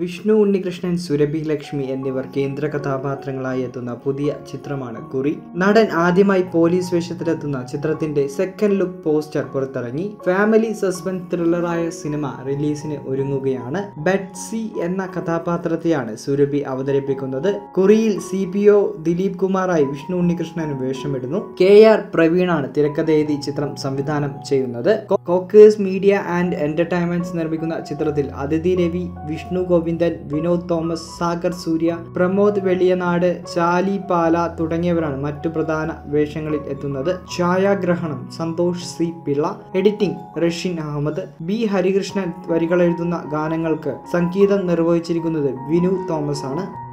വിഷ്ണു ഉണ്ണികൃഷ്ണൻ സുരഭി ലക്ഷ്മി എന്നിവർ കേന്ദ്ര കഥാപാത്രങ്ങളായി എത്തുന്ന പുതിയ ചിത്രമാണ് കുറി നടൻ ആദ്യമായി പോലീസ് വേഷത്തിലെത്തുന്ന ചിത്രത്തിന്റെ സെക്കൻഡ് ലുക്ക് പോസ്റ്റർ പുറത്തിറങ്ങി ഫാമിലി സസ്പെൻസ് ത്രില്ലറായ സിനിമ റിലീസിന് ഒരുങ്ങുകയാണ് ബെറ്റ്സി എന്ന കഥാപാത്രത്തെയാണ് സുരഭി അവതരിപ്പിക്കുന്നത് കുറിയിൽ സി പി ഒ ദിലീപ് കുമാറായി വിഷ്ണു ഉണ്ണികൃഷ്ണൻ വേഷമിടുന്നു കെ ആർ പ്രവീണാണ് തിരക്കഥ എഴുതി ചിത്രം സംവിധാനം ചെയ്യുന്നത് കോ- കോക്കേഴ്സ് മീഡിയ ആൻഡ് എന്റർടൈൻമെന്റ്സ് നിർമ്മിക്കുന്ന ചിത്രത്തിൽ അതിഥി രവി വിഷ്ണു ഗോവിന്ദൻ വിനോദ് തോമസ് സാഗർ സൂര്യ പ്രമോദ് വെളിയനാട് ചാലി പാല തുടങ്ങിയവരാണ് മറ്റു പ്രധാന വേഷങ്ങളിൽ എത്തുന്നത് ഛായാഗ്രഹണം Santhosh C Pillai editing Rashin Ahammed B Harikrishnan വരികൾ എഴുതുന്ന ഗാനങ്ങൾക്ക് സംഗീതം നിർവഹിച്ചിരിക്കുന്നത് വിനു തോമസ് ആണ്